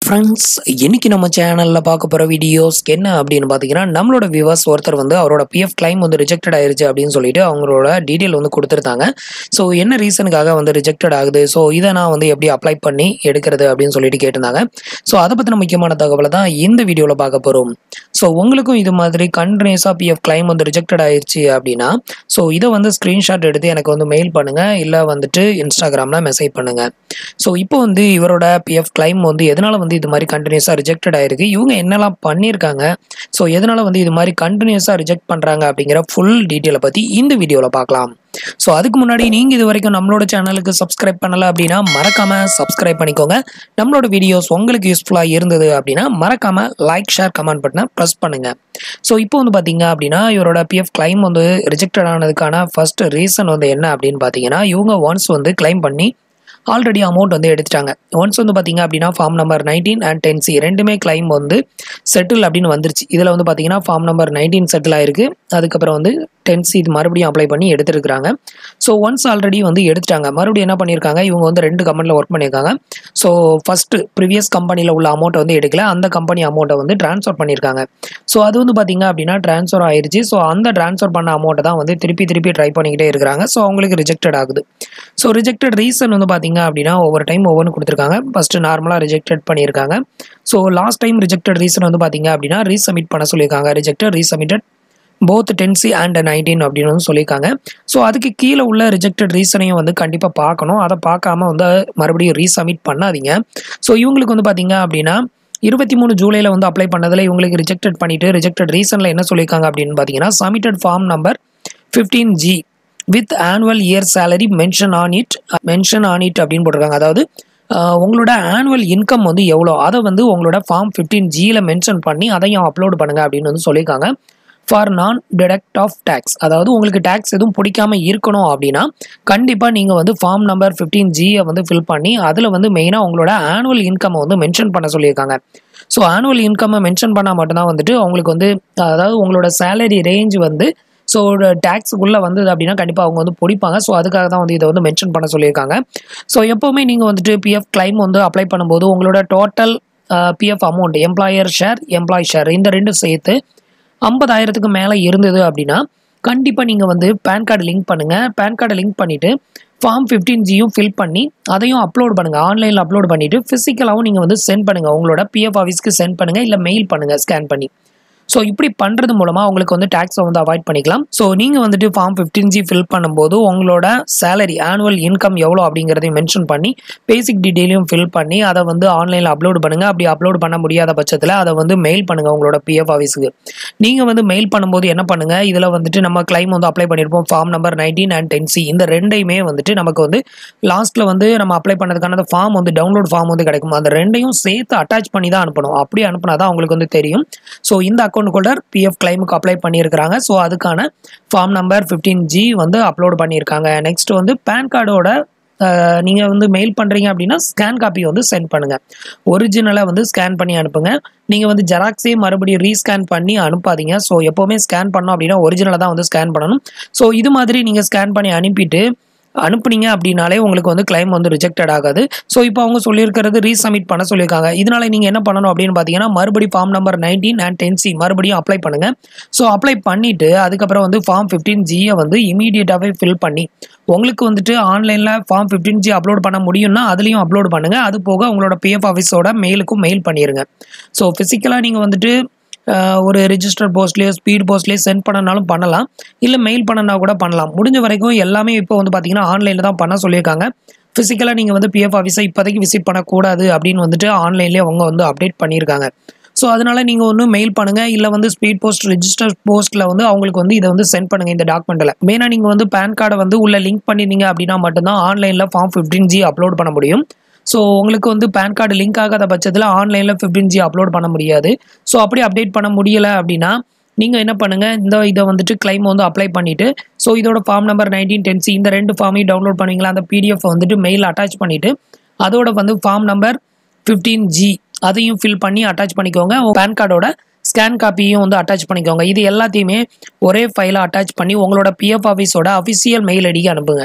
friends இன்னைக்கு நம்ம சேனலில் பார்க்க போகிற வீடியோஸ் என்ன அப்படின்னு பார்த்தீங்கன்னா நம்மளோட வியூவர்ஸ் ஒருத்தர் வந்து அவரோட பிஎஃப் கிளைம் வந்து ரிஜெக்டட் ஆயிருச்சு அப்படின்னு சொல்லிட்டு அவங்களோட டீட்டெயில் வந்து கொடுத்துருந்தாங்க ஸோ என்ன ரீசனுக்காக வந்து ரிஜெக்டட் ஆகுது ஸோ இதை நான் வந்து எப்படி அப்ளை பண்ணி எடுக்கிறது அப்படின்னு சொல்லிட்டு கேட்டிருந்தாங்க ஸோ அதை பற்றின முக்கியமான தகவலை தான் இந்த வீடியோவில் பார்க்க போகிறோம் ஸோ உங்களுக்கும் இது மாதிரி கண்டினியூஸாக பிஎஃப் கிளைம் வந்து ரிஜெக்டட் ஆயிருச்சு அப்படின்னா ஸோ இதை வந்து ஸ்க்ரீன்ஷாட் எடுத்து எனக்கு வந்து மெயில் பண்ணுங்கள் இல்லை வந்துட்டு இன்ஸ்டாகிராமில் மெசேஜ் பண்ணுங்கள் ஸோ இப்போ வந்து இவரோட பிஎஃப் கிளைம் வந்து எதனால் வந்து இது மாதிரி கண்டினியூஸாக ரிஜெக்டட் ஆயிருக்கு இவங்க என்னெல்லாம் பண்ணியிருக்காங்க ஸோ எதனால் வந்து இது மாதிரி கண்டினியூஸாக ரிஜெக்ட் பண்ணுறாங்க அப்படிங்கிற ஃபுல் டீட்டெயிலை பற்றி இந்த வீடியோவில் பார்க்கலாம் ஸோ அதுக்கு முன்னாடி நீங்கள் இது வரைக்கும் நம்மளோட சேனலுக்கு சப்ஸ்கிரைப் பண்ணலை அப்படின்னா மறக்காமல் சப்ஸ்கிரைப் பண்ணிக்கோங்க நம்மளோட வீடியோஸ் உங்களுக்கு யூஸ்ஃபுல்லாக இருந்தது அப்படின்னா மறக்காமல் லைக் ஷேர் கமெண்ட் பட்டனை ப்ரெஸ் பண்ணுங்கள் ஸோ இப்போ வந்து பார்த்தீங்க அப்படின்னா இவரோட பிஎஃப் கிளைம் வந்து ரிஜெக்டட் ஆனதுக்கான ஃபர்ஸ்ட் ரீசன் வந்து என்ன அப்படின்னு பார்த்தீங்கன்னா இவங்க ஒன்ஸ் வந்து கிளைம் பண்ணி ஆல்ரெடி அமௌண்ட் வந்து எடுத்துட்டாங்க ஒன்ஸ் வந்து பார்த்தீங்க அப்படின்னா form number nineteen and ten C ரெண்டுமே கிளைம் வந்து செட்டில் அப்படின்னு வந்துருச்சு இதில் வந்து பார்த்தீங்கன்னா ஃபார்ம் நம்பர் நைன்டீன் செட்டில் ஆயிருக்கு அதுக்கப்புறம் வந்து டென் சி இது மறுபடியும் அப்ளை பண்ணி எடுத்துருக்காங்க ஸோ ஒன்ஸ் ஆல்ரெடி வந்து எடுத்துட்டாங்க மறுபடியும் என்ன பண்ணியிருக்காங்க இவங்க வந்து ரெண்டு கம்பெனியில் ஒர்க் பண்ணியிருக்காங்க ஸோ ஃபஸ்ட்டு ப்ரீவியஸ் கம்பெனியில் உள்ள அமௌண்ட்டை வந்து எடுக்கல அந்த கம்பெனி அமௌண்ட்டை வந்து ட்ரான்ஸ்ஃபர் பண்ணியிருக்காங்க ஸோ அது வந்து பார்த்தீங்க அப்படின்னா ட்ரான்ஸ்ஃபர் ஆயிருச்சு ஸோ அந்த ட்ரான்ஸ்ஃபர் பண்ண அமௌண்ட்டை தான் வந்து திருப்பி திருப்பி ட்ரை பண்ணிக்கிட்டே இருக்கிறாங்க ஸோ அவங்களுக்கு ரிஜெக்டட் ஆகுது ஸோ ரிஜெக்டட் ரீசன் வந்து பார்த்தீங்க அப்படின்னா ஒவ்வொரு டைம் ஒவ்வொன்று கொடுத்துருக்காங்க ஃபஸ்ட்டு நார்மலாக ரிஜெக்டட் பண்ணியிருக்காங்க so last time rejected reason வந்து பார்த்தீங்க அப்படின்னா ரீசப்மிட் பண்ண சொல்லியிருக்காங்க rejected resubmitted both ten C and nineteen அப்படின்னு வந்து சொல்லியிருக்காங்க ஸோ அதுக்கு கீழே உள்ள ரிஜெக்டட் ரீசனையும் வந்து கண்டிப்பாக பார்க்கணும் அதை பார்க்காம வந்து மறுபடியும் ரீசப்மிட் பண்ணாதீங்க ஸோ இவங்களுக்கு வந்து பார்த்தீங்க அப்படின்னா இருபத்தி மூணு ஜூலையில் வந்து அப்ளை பண்ணதில் இவங்களுக்கு ரிஜெக்டட் பண்ணிட்டு ரிஜெக்டட் ரீசனில் என்ன சொல்லியிருக்காங்க அப்படின்னு பார்த்தீங்கன்னா submitted form number fifteen G with annual year salary mention on it mention on it அப்படின்னு போட்டிருக்காங்க அதாவது ஆஹ், உங்களோட ஆனுவல் இன்கம் வந்து எவ்வளோ அதை வந்து உங்களோட ஃபார்ம் ஃபிஃப்டீன் ஜியில் மென்ஷன் பண்ணி அதையும் அப்லோட் பண்ணுங்க அப்படின்னு வந்து சொல்லியிருக்காங்க ஃபார் நான் டிடக்ட் ஆஃப் டேக்ஸ் அதாவது உங்களுக்கு டேக்ஸ் எதுவும் பிடிக்காம இருக்கணும் அப்படின்னா கண்டிப்பாக நீங்கள் வந்து ஃபார்ம் நம்பர் ஃபிஃப்டீன் ஜியை வந்து ஃபில் பண்ணி அதில் வந்து மெயினாக உங்களோட ஆனுவல் இன்கம்மை வந்து மென்ஷன் பண்ண சொல்லியிருக்காங்க ஸோ ஆனுவல் இன்கம்மை மென்ஷன் பண்ணால் மட்டும்தான் வந்துட்டு அவங்களுக்கு வந்து அதாவது உங்களோட சேலரி ரேஞ்ச் வந்து ஸோ டேக்ஸுக்குள்ளே வந்தது அப்படின்னா கண்டிப்பாக அவங்க வந்து பிடிப்பாங்க ஸோ அதுக்காக தான் வந்து இதை வந்து மென்ஷன் பண்ண சொல்லியிருக்காங்க ஸோ எப்போவுமே நீங்கள் வந்துட்டு பிஎஃப் கிளைம் வந்து அப்ளை பண்ணும்போது உங்களோட total PF amount employer share employee share இந்த ரெண்டும் சேர்த்து ஐம்பதாயிரத்துக்கு மேலே இருந்தது அப்படின்னா கண்டிப்பாக நீங்கள் வந்து பேன் கார்டு லிங்க் பண்ணுங்கள் பேன் கார்டை லிங்க் பண்ணிவிட்டு ஃபார்ம் ஃபிஃப்டீன் ஜியும் ஃபில் பண்ணி அதையும் அப்லோட் பண்ணுங்கள் ஆன்லைனில் அப்லோட் பண்ணிவிட்டு ஃபிசிக்கலாகவும் நீங்கள் வந்து சென்ட் பண்ணுங்கள் உங்களோட பிஎஃப் ஆஃபீஸ்க்கு சென்ட் பண்ணுங்கள் இல்லை மெயில் பண்ணுங்கள் ஸ்கேன் பண்ணி ஸோ இப்படி பண்ணுறது மூலமாக உங்களுக்கு வந்து டேக்ஸை வந்து அவாய்ட் பண்ணிக்கலாம் ஸோ நீங்கள் வந்துட்டு ஃபார்ம் ஃபிஃப்டீன் ஜி ஃபில் பண்ணும்போது உங்களோட சேலரி ஆனுவல் இன்கம் எவ்வளோ அப்படிங்கிறதையும் மென்ஷன் பண்ணி பேசிக் டீட்டெயிலையும் ஃபில் பண்ணி அதை வந்து ஆன்லைனில் அப்லோட் பண்ணுங்கள் அப்படி அப்லோட் பண்ண முடியாத பட்சத்தில் அதை வந்து மெயில் பண்ணுங்கள் உங்களோட பிஎஃப் ஆஃபீஸுக்கு நீங்கள் வந்து மெயில் பண்ணும்போது என்ன பண்ணுங்கள் இதில் வந்துட்டு நம்ம கிளைம் வந்து அப்ளை பண்ணியிருப்போம் form number nineteen and ten C இந்த ரெண்டையுமே வந்துட்டு நமக்கு வந்து லாஸ்ட்டில் வந்து நம்ம அப்ளை பண்ணதுக்கான அந்த ஃபார்ம் வந்து டவுன்லோட் ஃபார்ம் வந்து கிடைக்கும் அந்த ரெண்டையும் சேர்த்து அட்டாச் பண்ணி தான் அனுப்பணும் அப்படி அனுப்புனா தான் உங்களுக்கு வந்து தெரியும் ஸோ இந்த அக்கௌண்ட் ஹோல்டர் பிஎஃப் கிளைமுக்கு அப்ளை பண்ணியிருக்கிறாங்க ஸோ அதுக்கான ஃபார்ம் நம்பர் ஃபிஃப்டீன் ஜி வந்து அப்லோட் பண்ணியிருக்காங்க நெக்ஸ்ட் வந்து பேன் கார்டோட நீங்கள் வந்து மெயில் பண்ணுறீங்க அப்படின்னா ஸ்கேன் காப்பி வந்து சென்ட் பண்ணுங்கள் ஒரிஜினலை வந்து ஸ்கேன் பண்ணி அனுப்புங்க நீங்கள் வந்து ஜெராக்ஸே மறுபடியும் ரீஸ்கேன் பண்ணி அனுப்பாதீங்க ஸோ எப்போவுமே ஸ்கேன் பண்ணோம் அப்படின்னா ஒரிஜினலை தான் வந்து ஸ்கேன் பண்ணணும் ஸோ இது மாதிரி நீங்கள் ஸ்கேன் பண்ணி அனுப்பிட்டு அனுப்புனீங்க அப்படின்னாலே உங்களுக்கு வந்து கிளைம் வந்து ரிஜெக்டட் ஆகாது ஸோ இப்போ அவங்க சொல்லியிருக்கிறது ரீசப்மிட் பண்ண சொல்லியிருக்காங்க இதனால நீங்கள் என்ன பண்ணணும் அப்படின்னு பார்த்தீங்கன்னா மறுபடியும் form number nineteen and ten C மறுபடியும் அப்ளை பண்ணுங்கள் ஸோ அப்ளை பண்ணிவிட்டு அதுக்கப்புறம் வந்து ஃபார்ம் ஃபிஃப்டீன் ஜியை வந்து இமீடியட்டாகவே ஃபில் பண்ணி உங்களுக்கு வந்துட்டு ஆன்லைனில் ஃபார்ம் ஃபிஃப்டீன் ஜி அப்லோட் பண்ண முடியும்னா அதுலேயும் அப்லோட் பண்ணுங்கள் அது போக உங்களோட பிஎஃப் ஆஃபீஸோட மெயிலுக்கும் மெயில் பண்ணிடுங்க ஸோ ஃபிசிக்கலாக நீங்கள் வந்துட்டு ஆஹ், ஒரு ரிஜிஸ்டர் போஸ்ட்லேயோ ஸ்பீட் போஸ்ட்லேயோ சென்ட் பண்ணனாலும் பண்ணலாம் இல்லை மெயில் பண்ணனா கூட பண்ணலாம் முடிஞ்ச வரைக்கும் எல்லாமே இப்போ வந்து பார்த்தீங்கன்னா ஆன்லைனில் தான் பண்ண சொல்லியிருக்காங்க ஃபிசிக்கலாக நீங்கள் வந்து பிஎஃப் ஆஃபீஸை இப்போதைக்கு விசிட் பண்ணக்கூடாது அப்படின்னு வந்துட்டு ஆன்லைன்லேயே அவங்க வந்து அப்டேட் பண்ணியிருக்காங்க ஸோ அதனால நீங்கள் ஒன்று மெயில் பண்ணுங்க இல்லை வந்து ஸ்பீட் போஸ்ட் ரிஜிஸ்டர் போஸ்ட்டில் வந்து அவங்களுக்கு வந்து இதை வந்து சென்ட் பண்ணுங்க இந்த டாக்குமெண்ட்டில் மெயினாக நீங்கள் வந்து பேன் கார்டை வந்து உள்ள லிங்க் பண்ணிருந்தீங்க அப்படின்னா மட்டும்தான் ஆன்லைனில் ஃபார்ம் ஃபிஃப்டீன் ஜி அப்லோட் பண்ண முடியும் ஸோ உங்களுக்கு வந்து பேன் கார்டு லிங்க் ஆகாத பட்சத்தில் ஆன்லைனில் ஃபிஃப்டீன் ஜி அப்லோட் பண்ண முடியாது ஸோ அப்படி அப்டேட் பண்ண முடியலை அப்படின்னா நீங்கள் என்ன பண்ணுங்கள் இந்த இதை வந்துட்டு கிளைம் வந்து அப்ளை பண்ணிவிட்டு ஸோ இதோட form number nineteen ten C இந்த ரெண்டு ஃபார்மையும் டவுன்லோட் பண்ணுவீங்களா அந்த பிடிஎஃப் வந்துட்டு மெயில் அட்டாச் பண்ணிவிட்டு அதோட வந்து ஃபார்ம் நம்பர் ஃபிஃப்டீன் ஜி அதையும் ஃபில் பண்ணி அட்டாச் பண்ணிக்கோங்க பேன் கார்டோட ஸ்கேன் காப்பியும் வந்து அட்டாச் பண்ணிக்கோங்க இது எல்லாத்தையுமே ஒரே ஃபைலாக அட்டாச் பண்ணி உங்களோட பிஎஃப் ஆஃபீஸோட அஃபிஷியல் மெயில் ஐடிக்கு அனுப்புங்க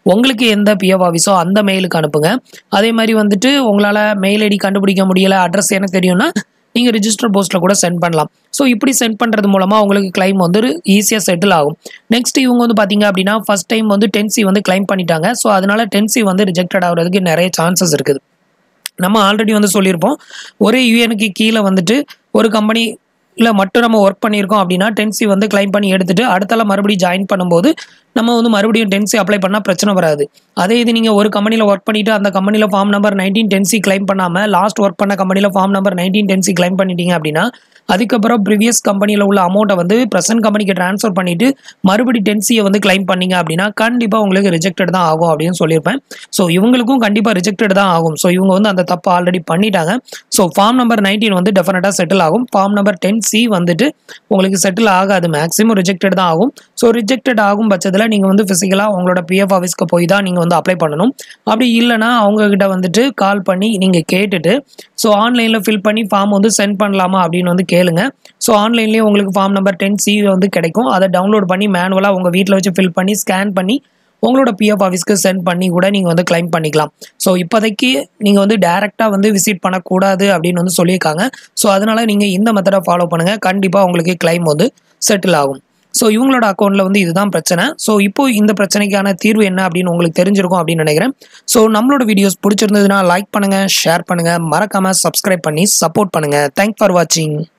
உங்களுக்கு எந்த பிஎஃப் ஆஃபீஸோ அந்த மெயிலுக்கு அனுப்புங்க அதே மாதிரி வந்துட்டு உங்களால் மெயில் ஐடி கண்டுபிடிக்க முடியல அட்ரஸ் எனக்கு தெரியும்னா நீங்கள் ரிஜிஸ்டர் போஸ்ட்டில் கூட சென்ட் பண்ணலாம் ஸோ இப்படி சென்ட் பண்ணுறது மூலமாக உங்களுக்கு கிளைம் வந்து ஈஸியாக செட்டில் ஆகும் நெக்ஸ்ட் இவங்க வந்து பார்த்தீங்க அப்படின்னா ஃபர்ஸ்ட் டைம் வந்து டென்சி வந்து கிளைம் பண்ணிட்டாங்க ஸோ அதனால டென்சி வந்து ரிஜெக்டட் ஆகிறதுக்கு நிறைய சான்சஸ் இருக்குது நம்ம ஆல்ரெடி வந்து சொல்லியிருப்போம் ஒரே யூஎனுக்கு கீழே வந்துட்டு ஒரு கம்பெனி இல்லை மட்டும் நம்ம ஒர்க் பண்ணியிருக்கோம் அப்படின்னா டென்சி வந்து கிளைம் பண்ணி எடுத்துட்டு அடுத்தால மறுபடியும் ஜாயின் பண்ணும்போது நம்ம வந்து மறுபடியும் டென்சி அப்ளை பண்ணால் பிரச்சனை வராது அதே இது நீங்கள் ஒரு கம்பெனியில் ஒர்க் பண்ணிட்டு அந்த கம்பெனியில் form number nineteen ten C claim பண்ணாமல் லாஸ்ட் ஒர்க் பண்ண கம்பெனியில் form number nineteen ten C claim பண்ணிட்டீங்க அப்படின்னா அதுக்கப்புறம் ப்ரீவியஸ் கம்பெனியில் உள்ள அமௌண்ட்டை வந்து ப்ரெசன்ட் கம்பெனிக்கு ட்ரான்ஸ்ஃபர் பண்ணிட்டு மறுபடி டென்சியை வந்து கிளைம் பண்ணீங்க அப்படின்னா கண்டிப்பாக உங்களுக்கு ரிஜெக்டட் தான் ஆகும் அப்படின்னு சொல்லியிருப்பேன் ஸோ இவங்களுக்கும் கண்டிப்பாக ரிஜெக்டட் தான் ஆகும் ஸோ இவங்க வந்து அந்த தப்பு ஆல்ரெடி பண்ணிட்டாங்க ஸோ ஃபார்ம் நம்பர் நைன்டீன் வந்து டெஃபினட்டாக செட்டில் ஆகும் ஃபார்ம் நம்பர் டென் சி வந்துட்டு உங்களுக்கு செட்டில் ஆகாது மேக்ஸிமம் ரிஜெக்டட் தான் ஆகும் ஸோ ரிஜெக்டட் ஆகும் பட்சத்தில் நீங்கள் வந்து ஃபிசிக்கலாக உங்களோட பிஎஃப் ஆஃபீஸ்க்கு போய் தான் நீங்கள் வந்து அப்ளை பண்ணணும் அப்படி இல்லைனா அவங்கக்கிட்ட வந்துட்டு கால் பண்ணி நீங்கள் கேட்டுட்டு ஸோ ஆன்லைனில் ஃபில் பண்ணி ஃபார்ம் வந்து சென்ட் பண்ணலாமா அப்படின்னு வந்து கேளுங்க ஸோ ஆன்லைன்லேயே உங்களுக்கு ஃபார்ம் நம்பர் டென் சி வந்து கிடைக்கும் அதை டவுன்லோட் பண்ணி மேனுவலாக உங்கள் வீட்டில் வச்சு ஃபில் பண்ணி ஸ்கேன் பண்ணி உங்களோட பிஎஃப் ஆஃபீஸ்க்கு சென்ட் பண்ணி கூட நீங்கள் வந்து கிளைம் பண்ணிக்கலாம் ஸோ இப்போதைக்கு நீங்கள் வந்து டேரெக்டாக வந்து விசிட் பண்ணக்கூடாது அப்படின்னு வந்து சொல்லியிருக்காங்க ஸோ அதனால் நீங்கள் இந்த மெத்தடை ஃபாலோ பண்ணுங்கள் கண்டிப்பாக உங்களுக்கு கிளைம் வந்து செட்டில் ஆகும் ஸோ இவங்களோட அக்கௌண்ட்டில் வந்து இதுதான் பிரச்சனை ஸோ இப்போ இந்த பிரச்சனைக்கான தீர்வு என்ன அப்படின்னு உங்களுக்கு தெரிஞ்சிருக்கும் அப்படின்னு நினைக்கிறேன் ஸோ நம்மளோட வீடியோஸ் பிடிச்சிருந்ததுன்னா லைக் பண்ணுங்கள் ஷேர் பண்ணுங்கள் மறக்காமல் சப்ஸ்கிரைப் பண்ணி சப்போர்ட் பண்ணுங்கள் தேங்க் ஃபார் வாட்சிங்